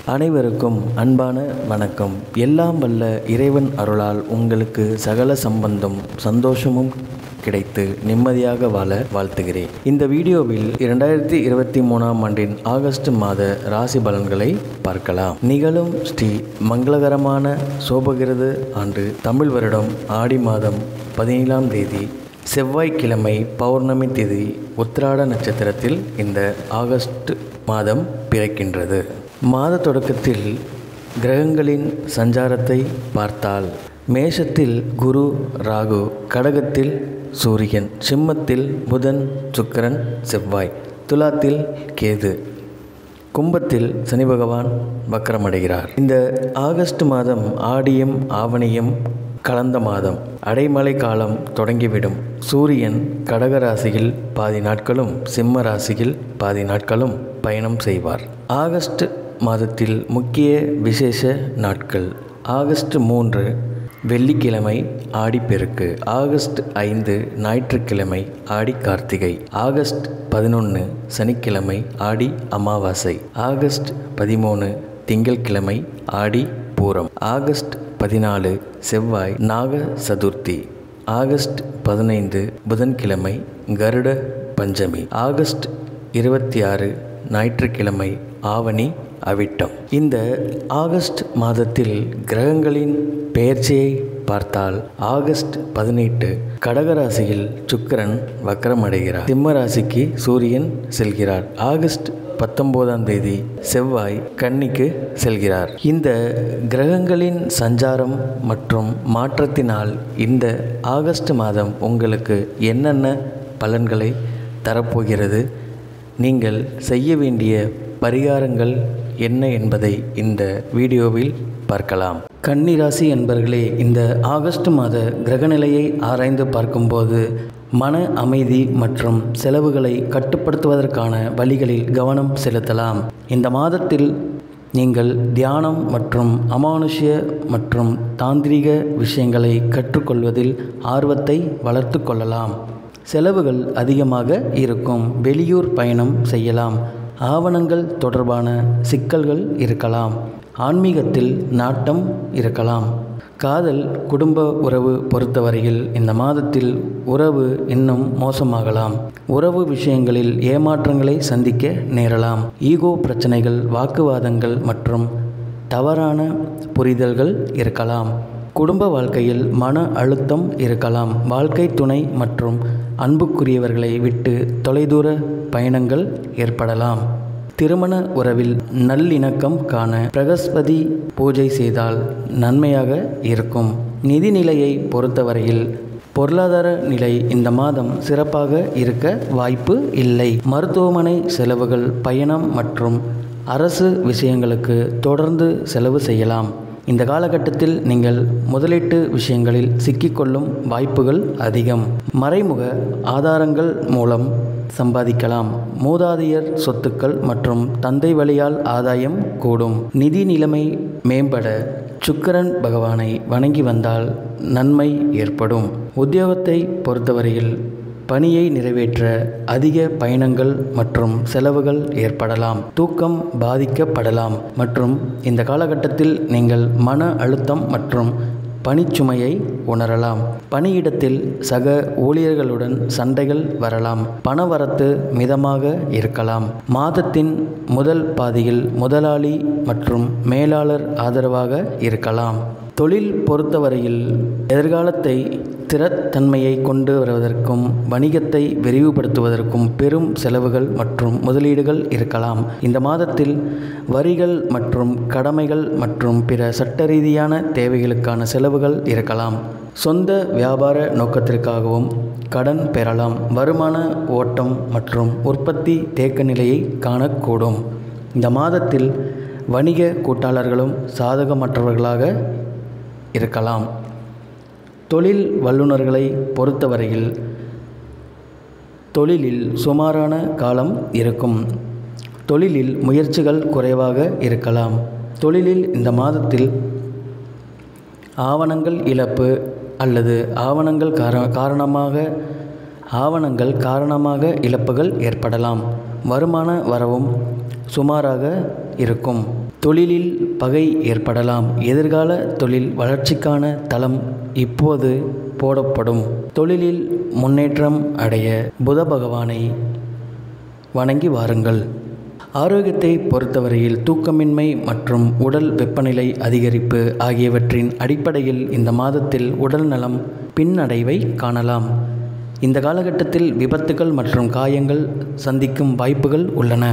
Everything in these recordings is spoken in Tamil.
அனைவருக்கும் அன்பான வணக்கம் எல்லாம் வல்ல இறைவன் அருளால் உங்களுக்கு சகல சம்பந்தம் சந்தோஷமும் கிடைத்து நிம்மதியாக வாழ வாழ்த்துகிறேன் இந்த வீடியோவில் இரண்டாயிரத்தி இருபத்தி மூணாம் ஆண்டின் ஆகஸ்ட் மாத ராசி பலன்களை பார்க்கலாம் நிகழும் ஸ்ரீ மங்களகரமான சோபகிருது ஆண்டு தமிழ் வருடம் ஆடி மாதம் பதினேழாம் தேதி செவ்வாய்க்கிழமை பௌர்ணமி திதி உத்திராட நட்சத்திரத்தில் இந்த ஆகஸ்ட் மாதம் பிறக்கின்றது மாத தொடக்கத்தில் கிரகங்களின் சஞ்சாரத்தை பார்த்தால் மேஷத்தில் குரு ராகு கடகத்தில் சூரியன் சிம்மத்தில் புதன் சுக்கிரன் செவ்வாய் துலாத்தில் கேது கும்பத்தில் சனி பகவான் வக்கரமடைகிறார் இந்த ஆகஸ்ட் மாதம் ஆடியும் ஆவணியும் கலந்த மாதம் அடைமழை காலம் தொடங்கிவிடும் சூரியன் கடக ராசியில் பாதி நாட்களும் சிம்ம ராசியில் பாதி நாட்களும் பயணம் செய்வார் ஆகஸ்ட் மாதத்தில் முக்கிய விசேஷ நாட்கள் ஆகஸ்ட் மூன்று வெள்ளிக்கிழமை ஆடிப்பெருக்கு ஆகஸ்ட் ஐந்து ஞாயிற்றுக்கிழமை ஆடி கார்த்திகை ஆகஸ்ட் பதினொன்று சனிக்கிழமை ஆடி அமாவாசை ஆகஸ்ட் பதிமூணு திங்கட்கிழமை ஆடி பூரம் ஆகஸ்ட் பதினாலு செவ்வாய் நாக சதுர்த்தி ஆகஸ்ட் பதினைந்து புதன்கிழமை கருட பஞ்சமி ஆகஸ்ட் இருபத்தி ஆறு ஞாயிற்றுக்கிழமை ஆவணி அவிட்டம் இந்த ஆகஸ்ட் மாதத்தில் கிரகங்களின் பெயர்ச்சியை பார்த்தால் ஆகஸ்ட் பதினெட்டு கடகராசியில் சுக்கிரன் வக்கரமடைகிறார் சிம்ம ராசிக்கு சூரியன் செல்கிறார் ஆகஸ்ட் பத்தொம்போதாம் தேதி செவ்வாய் கன்னிக்கு செல்கிறார் இந்த கிரகங்களின் சஞ்சாரம் மற்றும் மாற்றத்தினால் இந்த ஆகஸ்ட் மாதம் உங்களுக்கு என்னென்ன பலன்களை தரப்போகிறது நீங்கள் செய்ய வேண்டிய பரிகாரங்கள் என்ன என்பதை இந்த வீடியோவில் பார்க்கலாம் கன்னிராசி என்பர்களே இந்த ஆகஸ்ட் மாத கிரகநிலையை ஆராய்ந்து பார்க்கும்போது மன அமைதி மற்றும் செலவுகளை கட்டுப்படுத்துவதற்கான வழிகளில் கவனம் செலுத்தலாம் இந்த மாதத்தில் நீங்கள் தியானம் மற்றும் அமானுஷ்ய மற்றும் தாந்திரிக விஷயங்களை கற்றுக்கொள்வதில் ஆர்வத்தை வளர்த்து கொள்ளலாம் செலவுகள் அதிகமாக இருக்கும் வெளியூர் பயணம் செய்யலாம் ஆவணங்கள் தொடர்பான சிக்கல்கள் இருக்கலாம் ஆன்மீகத்தில் நாட்டம் இருக்கலாம் காதல் குடும்ப உறவு பொறுத்தவரையில் இந்த மாதத்தில் உறவு இன்னும் மோசமாகலாம் உறவு விஷயங்களில் ஏமாற்றங்களை சந்திக்க நேரலாம் ஈகோ பிரச்சனைகள் வாக்குவாதங்கள் மற்றும் தவறான புரிதல்கள் இருக்கலாம் குடும்ப வாழ்க்கையில் மன அழுத்தம் இருக்கலாம் வாழ்க்கை துணை மற்றும் அன்புக்குரியவர்களை விட்டு தொலைதூர பயணங்கள் ஏற்படலாம் திருமண உறவில் நல்லிணக்கம் காண பிரகஸ்பதி பூஜை செய்தால் நன்மையாக இருக்கும் நிதிநிலையை பொறுத்தவரையில் பொருளாதார நிலை இந்த மாதம் சிறப்பாக இருக்க வாய்ப்பு இல்லை மருத்துவமனை செலவுகள் பயணம் மற்றும் அரசு விஷயங்களுக்கு தொடர்ந்து செலவு செய்யலாம் இந்த காலகட்டத்தில் நீங்கள் முதலீட்டு விஷயங்களில் சிக்கிக்கொள்ளும் வாய்ப்புகள் அதிகம் மறைமுக ஆதாரங்கள் மூலம் சம்பாதிக்கலாம் மூதாதையர் சொத்துக்கள் மற்றும் தந்தை வழியால் ஆதாயம் கூடும் நிதி நிலைமை மேம்பட சுக்கரன் பகவானை வணங்கி வந்தால் நன்மை ஏற்படும் உத்தியோகத்தை பொறுத்தவரையில் பணியை நிறைவேற்ற அதிக பயணங்கள் மற்றும் செலவுகள் ஏற்படலாம் தூக்கம் பாதிக்கப்படலாம் மற்றும் இந்த காலகட்டத்தில் நீங்கள் மன அழுத்தம் மற்றும் பணிச்சுமையை உணரலாம் பணியிடத்தில் சக ஊழியர்களுடன் சண்டைகள் வரலாம் பணவரத்து மிதமாக இருக்கலாம் மாதத்தின் முதல் பாதியில் முதலாளி மற்றும் மேலாளர் ஆதரவாக இருக்கலாம் தொழில் பொறுத்தவரையில் எதிர்காலத்தை ஸ்திரத்தன்மையை கொண்டு வருவதற்கும் வணிகத்தை விரிவுபடுத்துவதற்கும் பெரும் செலவுகள் மற்றும் முதலீடுகள் இருக்கலாம் இந்த மாதத்தில் வரிகள் மற்றும் கடமைகள் மற்றும் பிற சட்ட ரீதியான தேவைகளுக்கான செலவுகள் இருக்கலாம் சொந்த வியாபார நோக்கத்திற்காகவும் கடன் பெறலாம் வருமான ஓட்டம் மற்றும் உற்பத்தி தேக்க நிலையை காணக்கூடும் இந்த மாதத்தில் வணிக கூட்டாளர்களும் சாதகமற்றவர்களாக இருக்கலாம் தொழில் வல்லுநர்களை பொறுத்தவரையில் தொழிலில் சுமாரான காலம் இருக்கும் தொழிலில் முயற்சிகள் குறைவாக இருக்கலாம் தொழிலில் இந்த மாதத்தில் ஆவணங்கள் இழப்பு அல்லது ஆவணங்கள் கார காரணமாக ஆவணங்கள் காரணமாக இழப்புகள் ஏற்படலாம் வருமான வரவும் சுமாராக இருக்கும் தொழிலில் பகை ஏற்படலாம் எதிர்கால தொழில் வளர்ச்சிக்கான தளம் இப்போது போடப்படும் தொழிலில் முன்னேற்றம் அடைய புத பகவானை வணங்கி வாருங்கள் ஆரோக்கியத்தை பொறுத்தவரையில் தூக்கமின்மை மற்றும் உடல் வெப்பநிலை அதிகரிப்பு ஆகியவற்றின் அடிப்படையில் இந்த மாதத்தில் உடல் நலம் பின்னடைவை காணலாம் இந்த காலகட்டத்தில் விபத்துகள் மற்றும் காயங்கள் சந்திக்கும் வாய்ப்புகள் உள்ளன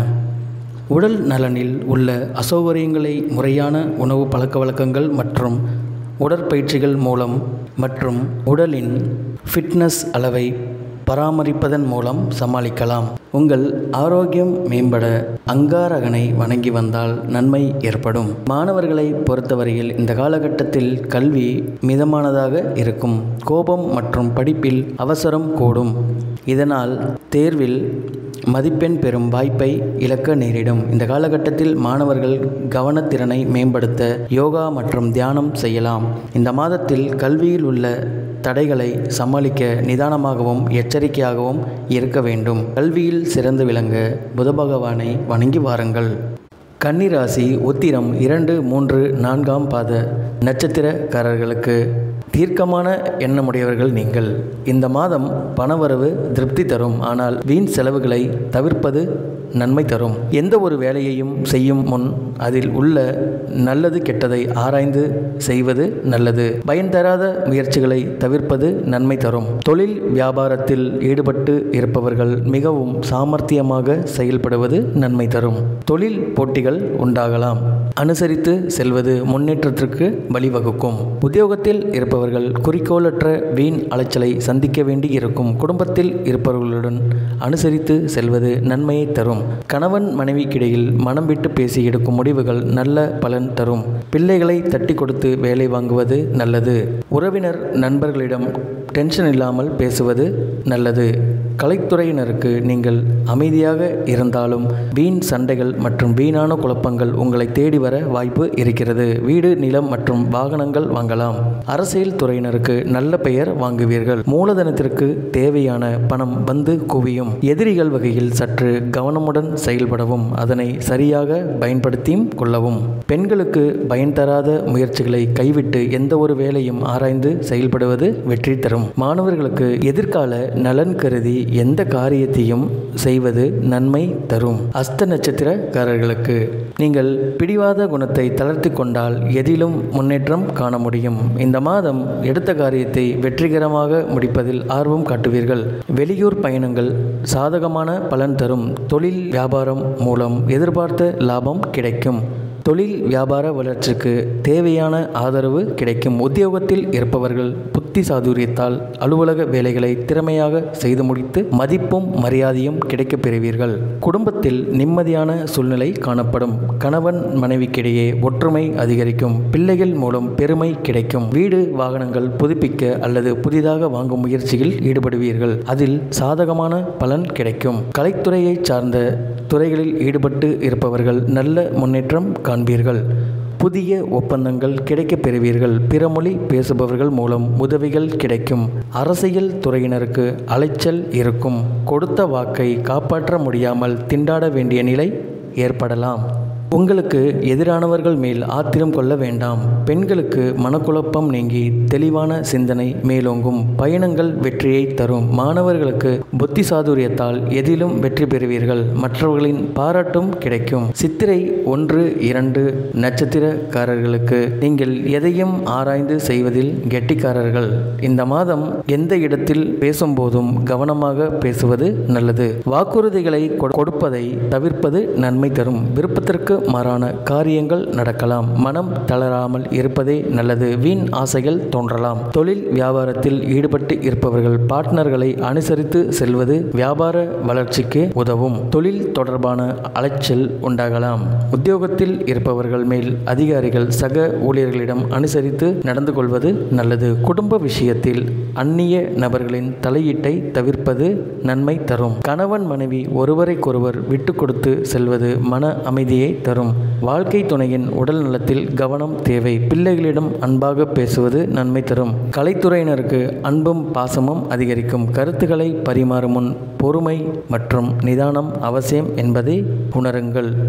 உடல் நலனில் உள்ள அசௌகரியங்களை முறையான உணவு பழக்கவழக்கங்கள் மற்றும் உடற்பயிற்சிகள் மூலம் மற்றும் உடலின் ஃபிட்னஸ் அளவை பராமரிப்பதன் மூலம் சமாளிக்கலாம் உங்கள் ஆரோக்கியம் மேம்பட அங்காரகனை வணங்கி வந்தால் நன்மை ஏற்படும் மாணவர்களை பொறுத்தவரையில் இந்த காலகட்டத்தில் கல்வி மிதமானதாக இருக்கும் கோபம் மற்றும் படிப்பில் அவசரம் கூடும் இதனால் தேர்வில் மதிப்பெண் பெறும் வாய்ப்பை இழக்க நேரிடும் இந்த காலகட்டத்தில் மாணவர்கள் கவனத்திறனை மேம்படுத்த யோகா மற்றும் தியானம் செய்யலாம் இந்த மாதத்தில் கல்வியில் உள்ள தடைகளை சமாளிக்க நிதானமாகவும் எச்சரிக்கையாகவும் இருக்க வேண்டும் கல்வியில் சிறந்து விளங்க புத பகவானை வணங்கி வாருங்கள் கன்னிராசி உத்திரம் இரண்டு மூன்று நான்காம் பாத நட்சத்திரக்காரர்களுக்கு தீர்க்கமான எண்ணமுடையவர்கள் நீங்கள் இந்த மாதம் பணவரவு திருப்தி தரும் ஆனால் வீண் செலவுகளை தவிர்ப்பது நன்மை தரும் எந்த ஒரு வேலையையும் செய்யும் முன் அதில் உள்ள நல்லது கெட்டதை ஆராய்ந்து செய்வது நல்லது பயன் தராத முயற்சிகளை தவிர்ப்பது நன்மை தரும் தொழில் வியாபாரத்தில் ஈடுபட்டு இருப்பவர்கள் மிகவும் சாமர்த்தியமாக செயல்படுவது நன்மை தரும் தொழில் போட்டிகள் உண்டாகலாம் அனுசரித்து செல்வது முன்னேற்றத்திற்கு வழிவகுக்கும் உத்தியோகத்தில் இருப்பவர்கள் குறிக்கோளற்ற வீண் அலைச்சலை சந்திக்க வேண்டி இருக்கும் குடும்பத்தில் இருப்பவர்களுடன் அனுசரித்து செல்வது நன்மையை தரும் கணவன் மனைவிக்கிடையில் மனம் விட்டு பேசி எடுக்கும் முடிவுகள் நல்ல பலன் தரும் பிள்ளைகளை தட்டி கொடுத்து வேலை வாங்குவது நல்லது உறவினர் நண்பர்களிடம் டென்ஷன் இல்லாமல் பேசுவது நல்லது கலைத்துறையினருக்கு நீங்கள் அமைதியாக இருந்தாலும் வீண் சண்டைகள் மற்றும் வீணான குழப்பங்கள் உங்களை தேடி வர வாய்ப்பு இருக்கிறது வீடு நிலம் மற்றும் வாகனங்கள் வாங்கலாம் அரசியல் துறையினருக்கு நல்ல பெயர் வாங்குவீர்கள் மூலதனத்திற்கு தேவையான பணம் வந்து குவியும் எதிரிகள் வகையில் சற்று கவனமுடன் செயல்படவும் அதனை சரியாக பயன்படுத்தியும் கொள்ளவும் பெண்களுக்கு பயன் தராத முயற்சிகளை கைவிட்டு எந்த ஒரு வேலையும் ஆராய்ந்து செயல்படுவது வெற்றி தரும் மாணவர்களுக்கு எதிர்கால நலன் கருதி எந்த காரியத்தையும் செய்வது நன்மை தரும் அஸ்த நட்சத்திரக்காரர்களுக்கு நீங்கள் பிடிவாத குணத்தை தளர்த்தி கொண்டால் எதிலும் முன்னேற்றம் காண முடியும் இந்த மாதம் எடுத்த காரியத்தை வெற்றிகரமாக முடிப்பதில் ஆர்வம் காட்டுவீர்கள் வெளியூர் பயணங்கள் சாதகமான பலன் தரும் தொழில் வியாபாரம் மூலம் எதிர்பார்த்த லாபம் கிடைக்கும் தொழில் வியாபார வளர்ச்சிக்கு தேவையான ஆதரவு கிடைக்கும் உத்தியோகத்தில் இருப்பவர்கள் புத்தி சாதுரியத்தால் அலுவலக வேலைகளை திறமையாக செய்து முடித்து மதிப்பும் மரியாதையும் கிடைக்கப் பெறுவீர்கள் குடும்பத்தில் நிம்மதியான சூழ்நிலை காணப்படும் கணவன் மனைவிக்கிடையே ஒற்றுமை அதிகரிக்கும் பிள்ளைகள் மூலம் பெருமை கிடைக்கும் வீடு வாகனங்கள் புதுப்பிக்க அல்லது புதிதாக வாங்கும் முயற்சியில் ஈடுபடுவீர்கள் அதில் சாதகமான பலன் கிடைக்கும் கலைத்துறையை சார்ந்த துறைகளில் ஈடுபட்டு இருப்பவர்கள் நல்ல முன்னேற்றம் காண்பீர்கள் புதிய ஒப்பந்தங்கள் கிடைக்கப் பெறுவீர்கள் பிற மொழி பேசுபவர்கள் மூலம் உதவிகள் கிடைக்கும் அரசியல் துறையினருக்கு அலைச்சல் இருக்கும் கொடுத்த வாக்கை காப்பாற்ற முடியாமல் திண்டாட வேண்டிய நிலை ஏற்படலாம் உங்களுக்கு எதிரானவர்கள் மேல் ஆத்திரம் கொள்ள வேண்டாம் பெண்களுக்கு மனக்குழப்பம் நீங்கி தெளிவான சிந்தனை மேலோங்கும் பயணங்கள் வெற்றியை தரும் மாணவர்களுக்கு புத்தி சாதுரியத்தால் எதிலும் வெற்றி பெறுவீர்கள் மற்றவர்களின் பாராட்டும் கிடைக்கும் சித்திரை ஒன்று இரண்டு நட்சத்திரக்காரர்களுக்கு நீங்கள் எதையும் ஆராய்ந்து செய்வதில் கெட்டிக்காரர்கள் இந்த மாதம் எந்த இடத்தில் பேசும்போதும் கவனமாக பேசுவது நல்லது வாக்குறுதிகளை கொ- கொடுப்பதை தவிர்ப்பது நன்மை தரும் விருப்பத்திற்கு மாறான காரியங்கள் நடக்கலாம் மனம் தளராமல் இருப்பதே நல்லது வீண் ஆசைகள் தோன்றலாம் தொழில் வியாபாரத்தில் ஈடுபட்டு இருப்பவர்கள் பார்ட்னர்களை அனுசரித்து செல்வது வியாபார வளர்ச்சிக்கு உதவும் தொழில் தொடர்பான அலைச்சல் உண்டாகலாம் உத்தியோகத்தில் இருப்பவர்கள் மேல் அதிகாரிகள் சக ஊழியர்களிடம் அனுசரித்து நடந்து கொள்வது நல்லது குடும்ப விஷயத்தில் அந்நிய நபர்களின் தலையீட்டை தவிர்ப்பது நன்மை தரும் கணவன் மனைவி ஒருவரைக்கொருவர் விட்டு கொடுத்து செல்வது மன அமைதியை தரும் வாழ்க்கை துணையின் உடல் நலத்தில் கவனம் தேவை பிள்ளைகளிடம் அன்பாக பேசுவது நன்மை தரும் கலைத்துறையினருக்கு அன்பும் பாசமும் அதிகரிக்கும் கருத்துக்களை பரிமாறும் முன் பொறுமை மற்றும் நிதானம் அவசியம் என்பதை உணருங்கள்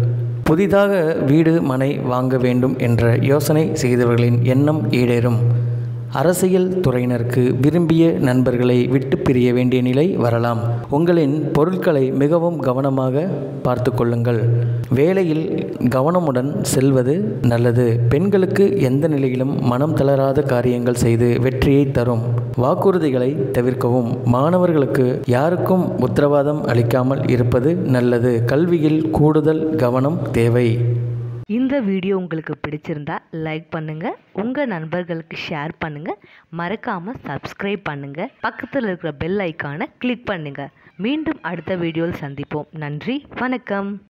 புதிதாக வீடு மனை வாங்க வேண்டும் என்ற யோசனை செய்தவர்களின் எண்ணம் ஈடேறும் அரசியல் துறையினருக்கு விரும்பிய நண்பர்களை விட்டு பிரிய வேண்டிய நிலை வரலாம் உங்களின் பொருட்களை மிகவும் கவனமாக பார்த்து கொள்ளுங்கள் வேலையில் கவனமுடன் செல்வது நல்லது பெண்களுக்கு எந்த நிலையிலும் மனம் தளராத காரியங்கள் செய்து வெற்றியை தரும் வாக்குறுதிகளை தவிர்க்கவும் மாணவர்களுக்கு யாருக்கும் உத்தரவாதம் அளிக்காமல் இருப்பது நல்லது கல்வியில் கூடுதல் கவனம் தேவை இந்த வீடியோ உங்களுக்கு பிடிச்சிருந்தா லைக் பண்ணுங்க உங்க நண்பர்களுக்கு ஷேர் பண்ணுங்க மறக்காம சப்ஸ்கிரைப் பண்ணுங்க பக்கத்தில் இருக்கிற பெல் ஐக்கானை கிளிக் பண்ணுங்க மீண்டும் அடுத்த வீடியோவில் சந்திப்போம் நன்றி வணக்கம்